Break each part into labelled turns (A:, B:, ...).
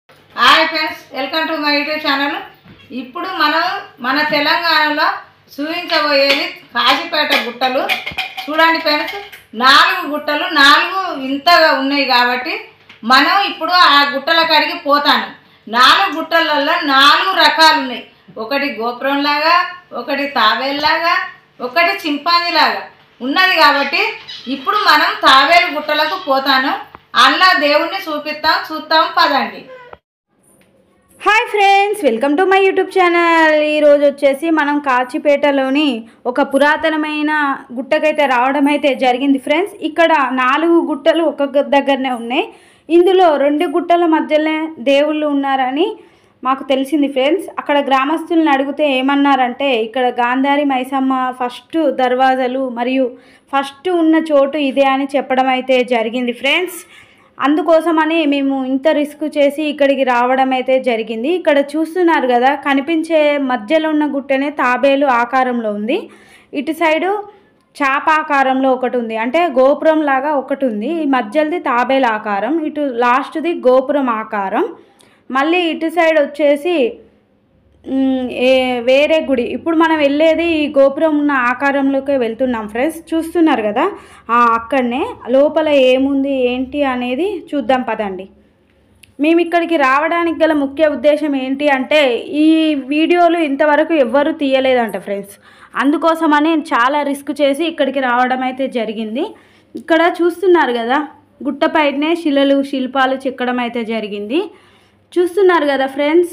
A: Hi friends welcome to my YouTube channel ఇప్పుడు మనం మన తెలంగాణలో చూపించబోయేది కాశీపేట గుట్టలు చూడండి ఫ్రెండ్స్ నాలుగు గుట్టలు నాలుగు ఇంతగా ఉన్నాయి కాబట్టి మనం ఇప్పుడు ఆ గుట్టల కాడికి పోతాను నాలుగు గుట్టలలో నాలుగు రకాలు ఉన్నాయి ఒకటి గోపురం లాగా ఒకటి తాబేల్లాగా ఒకటి చింపాంజీ లాగా ఉన్నది కాబట్టి ఇప్పుడు మనం తాబేలు గుట్టలకు పోతాను అందులో దేవుణ్ణి చూపిస్తాం చూస్తాం పదండి
B: hi friends welcome to my YouTube channel ఈరోజు వచ్చేసి మనం కాచిపేటలోని ఒక పురాతనమైన గుట్టకైతే రావడం అయితే జరిగింది ఫ్రెండ్స్ ఇక్కడ నాలుగు గుట్టలు ఒక గ- దగ్గరనే ఉన్నాయి ఇందులో రెండు గుట్టల మధ్యలో దేవుళ్ళు ఉన్నారని మాకు తెలిసింది ఫ్రెండ్స్ అక్కడ గ్రామస్తులను అడిగితే ఏమన్నారంటే ఇక్కడ గాంధారి మైసమ్మ ఫస్ట్ దర్వాజలు మరియు ఫస్ట్ ఉన్న చోటు ఇదే అని చెప్పడం అయితే జరిగింది ఫ్రెండ్స్ అందుకోసమని మేము ఇంత రిస్క్ చేసి ఇక్కడికి రావడం అయితే జరిగింది ఇక్కడ చూస్తున్నారు కదా కనిపించే మధ్యలో ఉన్న గుట్టనే తాబేలు ఆకారంలో ఉంది ఇటు సైడు చాప ఆకారంలో ఒకటి ఉంది అంటే గోపురం లాగా ఒకటి ఉంది ఈ మధ్యది తాబేలు ఆకారం ఇటు లాస్ట్ది గోపురం ఆకారం మళ్ళీ ఇటు సైడ్ వచ్చేసి మ్, ఏ వేరే గుడి ఇప్పుడు మనం వెళ్ళేది ఈ గోపురం ఉన్న ఆకారంలోకి వెళ్తున్నాం ఫ్రెండ్స్ చూస్తున్నారు కదా ఆ, అక్కడనే లోపల ఏముంది ఏంటి అనేది చూద్దాం పదండి మేము ఇక్కడికి రావడానికి గల ముఖ్య ఉద్దేశం ఏంటి అంటే ఈ వీడియోలు ఇంతవరకు ఎవ్వరూ తీయలేదంట ఫ్రెండ్స్ అందుకోసమని చాలా రిస్క్ చేసి ఇక్కడికి రావడం అయితే జరిగింది ఇక్కడ చూస్తున్నారు కదా గుట్టపైనే శిలలు శిల్పాలు చెక్కడం అయితే జరిగింది చూస్తున్నారు కదా ఫ్రెండ్స్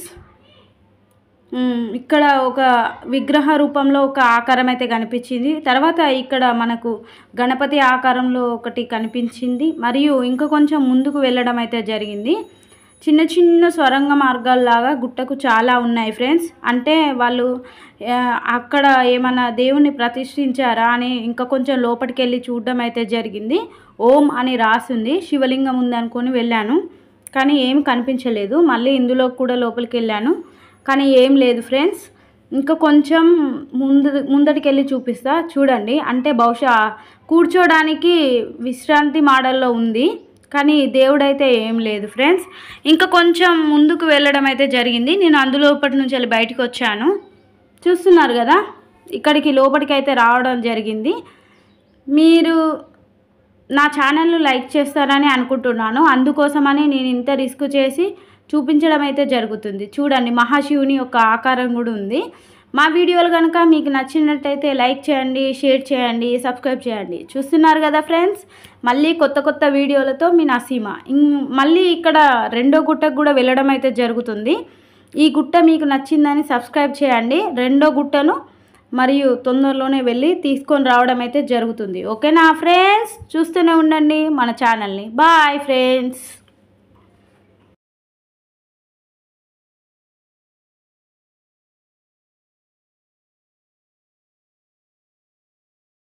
B: మ్మ్. ఇక్కడ ఒక విగ్రహ రూపంలో ఒక ఆకారం అయితే కనిపించింది తర్వాత ఇక్కడ మనకు గణపతి ఆకారంలో ఒకటి కనిపించింది మరియు ఇంకా కొంచెం ముందుకు వెళ్ళడం అయితే జరిగింది చిన్న చిన్న స్వరంగ మార్గాల్లాగా గుట్టకు చాలా ఉన్నాయి ఫ్రెండ్స్ అంటే వాళ్ళు ఆ, అక్కడ ఏమన్నా దేవుని ప్రతిష్ఠించారా అని ఇంకా కొంచెం లోపలికి వెళ్ళి చూడడం అయితే జరిగింది ఓం అని రాసింది శివలింగం ఉంది అనుకొని వెళ్ళాను కానీ ఏం కనిపించలేదు మళ్ళీ ఇందులో కూడా లోపలికి వెళ్ళాను కానీ ఏం లేదు ఫ్రెండ్స్ ఇంకా కొంచెం ముందు ముందటికి వెళ్ళి చూపిస్తా చూడండి అంటే బహుశా కూర్చోడానికి విశ్రాంతి మోడల్లో ఉంది కానీ దేవుడైతే ఏం లేదు ఫ్రెండ్స్ ఇంకా కొంచెం ముందుకు వెళ్ళడం అయితే జరిగింది నేను అందులోపటి నుంచి వెళ్ళి బయటకు వచ్చాను చూస్తున్నారు కదా ఇక్కడికి లోపలికి అయితే రావడం జరిగింది మీరు నా ఛానల్ను లైక్ చేస్తారని అనుకుంటున్నాను అందుకోసమని నేను ఇంత రిస్క్ చేసి చూపించడం అయితే జరుగుతుంది చూడండి మహాశివుని యొక్క ఆకారం కూడా ఉంది మా వీడియోలు కనుక మీకు నచ్చినట్టయితే లైక్ చేయండి షేర్ చేయండి సబ్స్క్రైబ్ చేయండి చూస్తున్నారు కదా ఫ్రెండ్స్ మళ్ళీ కొత్త కొత్త వీడియోలతో మీ నసీమ ఇం- మళ్ళీ ఇక్కడ రెండో గుట్టకు కూడా వెళ్ళడం అయితే జరుగుతుంది ఈ గుట్ట మీకు నచ్చిందని సబ్స్క్రైబ్ చేయండి రెండో గుట్టను మరియు తొందరలోనే వెళ్ళి తీసుకొని రావడం అయితే జరుగుతుంది ఓకేనా ఫ్రెండ్స్ చూస్తూనే ఉండండి మన ఛానల్ని బాయ్ ఫ్రెండ్స్